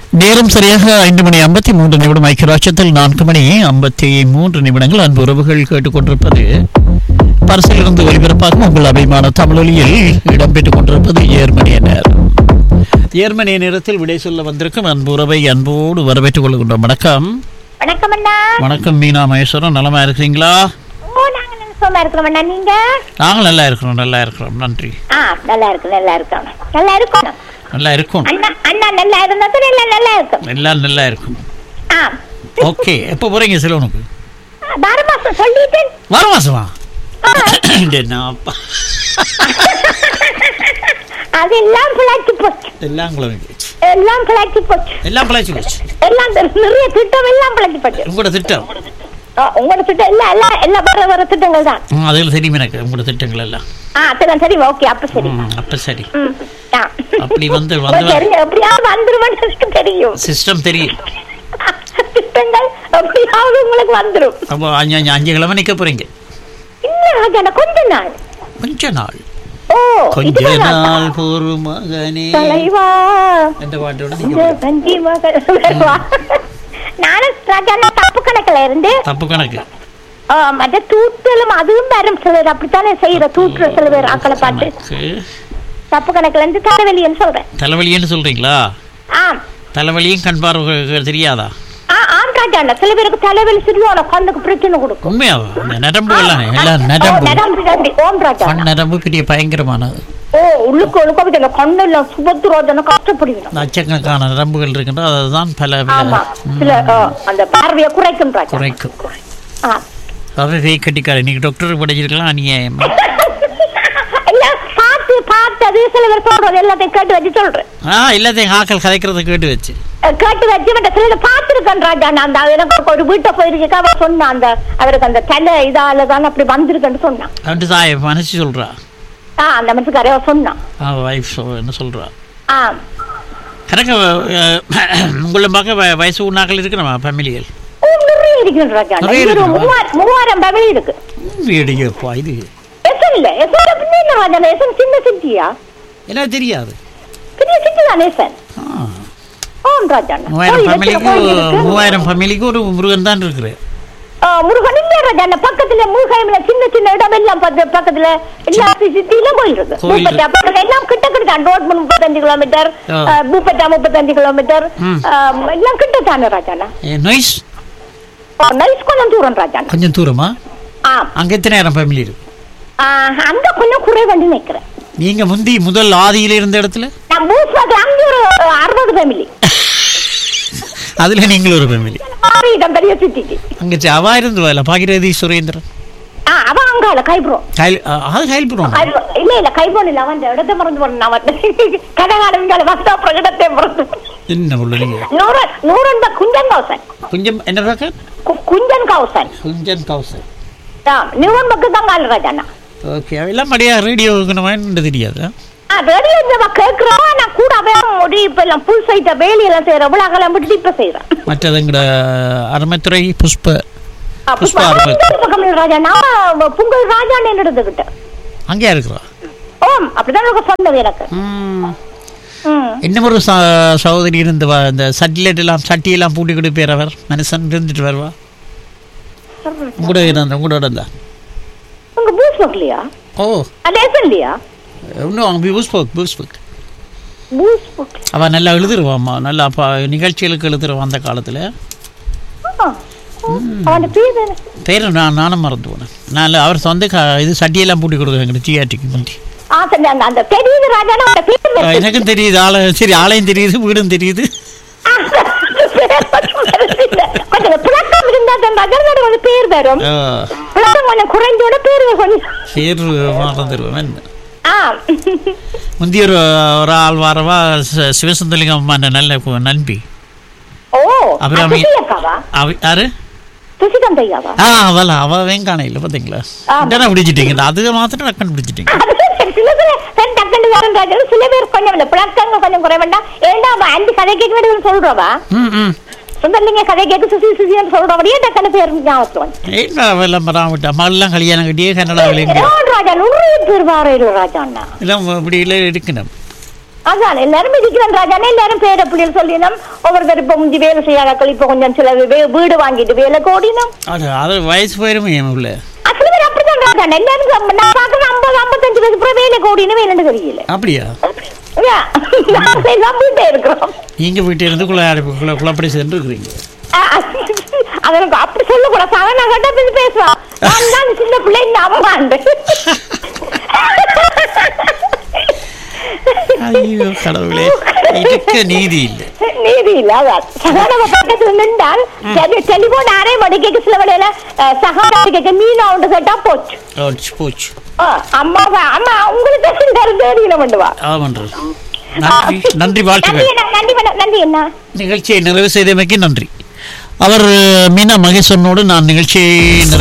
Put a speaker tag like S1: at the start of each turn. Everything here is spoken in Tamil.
S1: நேரம் சரியாக ஐந்து மணி ஐம்பத்தி மூன்று நிமிடம் ஐக்கியராட்சத்தில் நான்கு மணி ஐம்பத்தி மூன்று நிமிடங்கள் அன்பு உறவுகள் கேட்டுக்கொண்டிருப்பது பரிசிலிருந்து ஒலிபரப்பாகும் உங்கள் அபிமான தமிழொலியில் இடம்பெற்றுக் கொண்டிருப்பது ஏர்மனிய நேரம் ஏர்மனிய நேரத்தில் விடை சொல்ல வந்திருக்கும் அன்பு உறவை அன்போடு வரவேற்றுக் கொள்கின்றோம் வணக்கம்
S2: வணக்கம் அண்ணா
S1: வணக்கம் மீனா மகேஸ்வரன் நலமா இருக்கிறீங்களா
S2: ஓ நாங்க நல்ல சுகமா இருக்கிறோம் அண்ணா நீங்க
S1: நாங்கள் நல்லா இருக்கிறோம் நல்லா இருக்கிறோம் நன்றி
S2: ஆ நல்லா இருக்கு நல்லா இருக்கணும் நல்லா இருக்கணும்
S1: நல்லா இருக்கும்
S2: அண்ணா அண்ணா நல்லா இருந்தது நல்லா நல்லா இருக்கும்
S1: எல்லாம் நல்லா இருக்கும்
S2: ஆ
S1: ஓகே எப்போ போறீங்க சிலோனுக்கு
S2: பார மாசம் சொல்லிட்டு
S1: வர மாசமா என்ன அப்பா
S2: அதெல்லாம் பிழைச்சு போச்சு
S1: எல்லாம் குழம்பு
S2: எல்லாம் பிழைச்சு போச்சு
S1: எல்லாம் பிழைச்சி போச்சு
S2: எல்லாம் தெரி- நிறைய திட்டம் எல்லாம் பிழைச்சு போச்சு
S1: உங்களோட திட்டம்
S2: ஆ, உங்களோட திட்டம் எல்லாம் எல்லாம் எல்லாம் வர வர திட்டங்கள் தான்
S1: ம், அதில் தெரியும் எனக்கு உங்களோட திட்டங்கள் எல்லாம்
S2: ஆ சரி சரி ஓகே அப்ப சரி
S1: ம், அப்ப சரி
S2: ம் ஆ.
S1: அப்படி வந்து வந்து
S2: உங்களுக்கு தெரியும் எப்படியாவது வந்துருவேன்னு தெரியும்
S1: சிஸ்டம் தெரியும்
S2: திட்டங்கள் எப்படியாவது உங்களுக்கு வந்துரும்
S1: அப்போ அஞ்சு அஞ்சு அஞ்சு கிழமை நிற்க போறீங்க
S2: இல்ல ராஜாண்ணா கொஞ்ச நாள்
S1: கொஞ்ச நாள்
S2: ஓ
S1: கொஞ்ச
S2: இதுதான்
S1: நாள் போரு மகனே
S2: தலைவா
S1: என்ற பாட்டோட
S2: இந்த
S1: நீங்க
S2: கஞ்சி மகள் வருவா. நானும் ராஜாண்ணா தப்பு கணக்குல இருந்து
S1: தப்பு கணக்கு
S2: ஆ, மற்ற தூத்தலும் அதுவும் வரும் சிலர் அப்படித்தானே செய்யற தூற்றுற சில பேர் ஆக்களை பார்த்து
S1: கணக்கு
S2: தப்பு கணக்குல இருந்து தலைவலின்னு சொல்றேன்
S1: தலைவலின்னு சொல்றீங்களா
S2: ஆம்
S1: தலைவலியும் கண் பார்வை தெரியாதா
S2: ஆ ஆம் ராஜாண்ணா சில பேருக்கு தலைவலி சிறுவான கண்ணுக்கு பிரச்சனை கொடுக்கும்
S1: உண்மையாவா இந்த நரம்பு எல்லாம் எல்லாம்
S2: ஓ,
S1: நரம்பு
S2: நரம்பு நரம்பு. ஓம் ராஜா
S1: கண் நரம்பு பெரிய பயங்கரமானது
S2: ஓ உள்ளுக்கு உள்ளுக்கு இந்த கண்ணு எல்லாம் சுபத்து ரோஜனை கஷ்டப்படுவிடும்
S1: லட்சக்கணக்கான நரம்புகள் இருக்கின்ற அதுதான் பல
S2: ஆமா
S1: பல
S2: சில ஆ, அந்த பார்வையை குறைக்கும் ராஜா
S1: குறைக்கும்
S2: ஆ.
S1: அதாவது பேய் கட்டிக்காரு நீங்க டாக்டர் படிச்சிருக்கலாம் அநியாயம்
S2: இல்ல பார்த்து பார்த்தது சில பேர் சொல்றது எல்லாத்தையும் கேட்டு வச்சு சொல்றேன்
S1: ஆ எல்லாத்தையும் ஆக்கள் கதைக்கிறத கேட்டு வச்சு
S2: அஹ் கேட்டு வச்சு மற்ற சில பார்த்துருக்கேன் ராஜா நான் அந்த எனக்கு ஒரு வீட்டை போயிருக்கா அவ சொன்னான் அந்த அவருக்கு அந்த தலை இதால தான் அப்படி வந்திருக்குன்னு சொன்னான்
S1: அவன்ட்டு தாய் மனசு சொல்றா
S2: ஆ அந்த மனசுக்காரே அவ சொன்னான்
S1: ஆ வைஃப் என்ன சொல்றா
S2: ஆ
S1: எனக்கு அஹ், உங்களை பார்க்க வ- வயசு உண்ணாக்கள் இருக்கிறமா ஃபேமிலிகள்
S2: ஓ, நிறைய இருக்கு ராஜா
S1: நிறைய
S2: இங்க ஒரு
S1: இருக்குமா?
S2: மூவாயிரம் மூவாயிரம் பவளி இருக்கு
S1: வீடியோப்பா இது
S2: எசன் இல்ல எசன் அப்படின்னு என்ன ராஜா எசன் சின்ன சிட்டியா
S1: என்ன தெரியாது
S2: பெரிய சிட்டி தான் எசன்
S1: ஆ,
S2: ஓம் ராஜா
S1: மூவாயிரம் ஃபேமிலிக்கு மூவாயிரம் ஃபேமிலிக்கு ஒரு முருகன் தான் இருக்கிறேன்
S2: முருகன் இல்ல ராஜா அந்த பக்கத்துல முருகையில சின்ன சின்ன இடம் எல்லாம் பக்க- பக்கத்துல எல்லா சிட்டிலும் போயிருக்கு
S1: கோயில்
S2: பூப்பட்டா பக்கத்துல எல்லாம் கிட்ட கிட்ட ரோட் முப்பத்தஞ்சு கிலோமீட்டர்
S1: ஆ.
S2: அஹ், பூப்பட்டா முப்பத்தஞ்சு கிலோமீட்டர்
S1: ம்.
S2: அஹ், எல்லாம் கிட்ட தானே ராஜாண்ணா
S1: நொய்ஸ்
S2: நைஸ் கொஞ்சம் தூரம் ராஜாண்ணா
S1: கொஞ்சம் தூரமா
S2: ஆ
S1: அங்கே எத்தனை நேரம் ஃபேமிலி இருக்கு
S2: ஆஹ், அங்க கொஞ்சம் குறைவண்டு நிக்கிறேன்
S1: நீங்க முந்தி முதல் ஆதியில இருந்த இடத்துல
S2: நான் பூஸ்வாக்கு அங்க ஒரு அறுபது ஃபேமிலி
S1: அதுல நீங்களும் ஒரு ஃபேமிலி
S2: ஆறு இடம் பெரிய சிட்டிக்கு
S1: அங்க அவா இருந்து வரல பாகிரதி சுரேந்திரன்
S2: ஆ அவன் அங்கால கைப்ரோ
S1: கைல் அது கைல்புரம்
S2: கைப்ரோ இல்ல இல்ல கைப்ரோன் இல்ல அவன் இடத்தை மறந்து போன அவன் கனகாலம் வந்தா அப்புறம் இடத்தை மறந்து
S1: என்ன உள்ள நீங்க
S2: நூறன் நூறன் தான் குஞ்சன் கௌசன்
S1: கொஞ்சம் என்ன பார்க்க
S2: கு- குஞ்சன் கௌசன்
S1: கொஞ்சம் கவுசர்
S2: ஆ நூறன் பக்கம் தான் கால ராஜாண்ணா
S1: ஓகே எல்லாம் மடியா ரேடியோ வைக்கணுமான்னு தெரியாது
S2: ஆ ரேடியோ இந்த கேட்கிறோம் நான் கூட அவன் ஒரு இப்ப எல்லாம் புல் சைட்ட வேலையெல்லாம் செய்யற விழாக்கெல்லாம் விட்டுட்டு இப்ப செய்யறேன்
S1: மற்றது எங்கட அரமத்துறை புஷ்ப
S2: ஆ,
S1: புஷ்பா
S2: புஷ்பா,
S1: அருமை.
S2: இந்த பக்கம் இல்ல ராஜாண்ணா அவன் புங்கல் ராஜான்னு எடுத்துக்கிட்ட
S1: அங்கேயா இருக்கிறா
S2: ஓம் அப்படிதான் எனக்கு சொன்னது எனக்கு
S1: ம்.
S2: ம்
S1: இன்னும் ஒரு ச- சகோதரி இருந்து வா இந்த சட்டிலேட் எல்லாம் சட்டியெல்லாம் பூட்டி கொடுப்பேர் அவர் மனுஷன் இருந்துட்டு வருவா உங்களோட இருந்தா உங்களோட இருந்தா
S2: உங்க பூஸ் இல்லையா
S1: ஓ
S2: அது எஸ் இல்லையா
S1: இன்னும் அவங்க பூஸ்போக் பூஸ்போக்
S2: பூஸ் புக்
S1: அவள் நல்லா எழுதுருவாம்மா நல்லா அப்பா நிகழ்ச்சிகளுக்கு எழுதுருவான் அந்த காலத்தில்
S2: அவன் பேர் என்ன?
S1: பேர் நான் நானும் மறந்து போனேன் நான் அவர் சொந்த க இது சட்டியெல்லாம் பூட்டி கொடுக்குறேன் எங்களுக்கு டிஆர்டிக்கு முந்தி
S2: ஆ சரி அந்த அந்த தெரியுது ராஜாண்ணா அவன் பேர்
S1: அஹ்
S2: என்ன?
S1: எனக்கும் தெரியுது ஆளை சரி ஆளையும் தெரியுது வீடும் தெரியுது
S2: கொஞ்சம் புழக்கம் இருந்தா தான் ராஜாண்ணா கொஞ்சம் பேர் வரும்
S1: அஹ்
S2: புழக்கம் கொஞ்சம் குறைஞ்சோட பேர் வரும் கொஞ்சம்
S1: பேர் மறந்துடுவேன் என்ன
S2: ஆ
S1: முந்தைய ஒரு ஒரு ஆள் வரவா ச- சிவசுந்தலிங்கம் அம்மா நல்ல கு- நண்பி
S2: ஓ
S1: அப்புறம் அவன்
S2: சுசியக்காவா
S1: அவ யாரு
S2: சுசிதம் தையாவா
S1: ஆ அவளா அவ வேங்கான இல்லை பார்த்தீங்களா
S2: ஆமா.
S1: உடனே பிடிச்சிட்டீங்க அது மாத்திரம் டக்குன்னு பிடிச்சிட்டீங்க
S2: சில பேர் சரி டக்குன்னு வரும் ராஜா சில பேர் கொஞ்சம் இல்ல புழக்கங்க கொஞ்சம் குறை வேண்டாம் ஏண்டா அவன் அண்டி கதை கேட்க வேண்டியது சொல்றவா
S1: ம் ம்
S2: சுந்தர்லிங்க கதை கேட்க சுசி சுசின்னு சொல்றபடியே டக்குன்னு பேர் ஞாபகத்துல வந்து
S1: ஏன் அவெல்லாம் பராமட்ட மகள்லாம் கல்யாணம் கட்டியே கன்னடாவில் எங்கே
S2: ராஜா நிறைய பேர் வார ராஜா அண்ணா
S1: எல்லாம் இப்படி இல்லை இருக்கணும்
S2: ஆ அதான் எல்லாரும் இருக்கிறான் ராஜானே எல்லாரும் பேர பிள்ளைகள் சொல்லினோம் ஒவ்வொருத்தர் இப்ப முந்தி வேலை செய்யாத இப்ப கொஞ்சம் சில வே- வீடு வாங்கிட்டு வேலை கோடினோம்
S1: அது அது வயசு போயிருமே என் உள்ள
S2: அசல் பேர் அப்படிதான் ராஜான் எல்லாரும் நம்ம- நான் பாக்குறேன் ஐம்பது ஐம்பத்தஞ்சு வயசு அப்புறம் வேலை கோடின்னு வேலைன்னு தெரியல
S1: அப்படியா
S2: யா, நாங்க எல்லாம் வீட்டே இருக்கிறோம்
S1: நீங்க வீட்டு இருந்து குள்ள குள்ள குளப்படி சென்று இருக்கிறீங்க
S2: அது எனக்கு அப்படி சொல்லக்கூடாது சாதாரண கட்ட பேசி பேசுவான் நான் தான் சின்ன பிள்ளை இந்த அம்மாண்டு
S1: ஐயோ கடவுளே இருக்க நீதி இல்லை
S2: நீதி இல்ல அதான் சகானவ பக்கத்துல நின்றால் டெலிபோன் அரை மணிக்கு சில வேளையில சகானா கேட்க மீனா ஒன்று கேட்டா போச்சு
S1: போச்சு, போச்சு
S2: ஆ, அம்மா வா- அம்மா உங்களுக்கு தேடியில பண்ணுவா
S1: ஆமன்றது நன்றி நன்றி
S2: நன்றி
S1: வாழ்த்துக்கள்
S2: அண்ணா, நன்றி மேடம், நன்றி என்ன
S1: நிகழ்ச்சியை நிறைவு செய்தமைக்கு நன்றி அவர் மீனா மகேஸ்வரனோடு நான் நிகழ்ச்சியை நிறைவு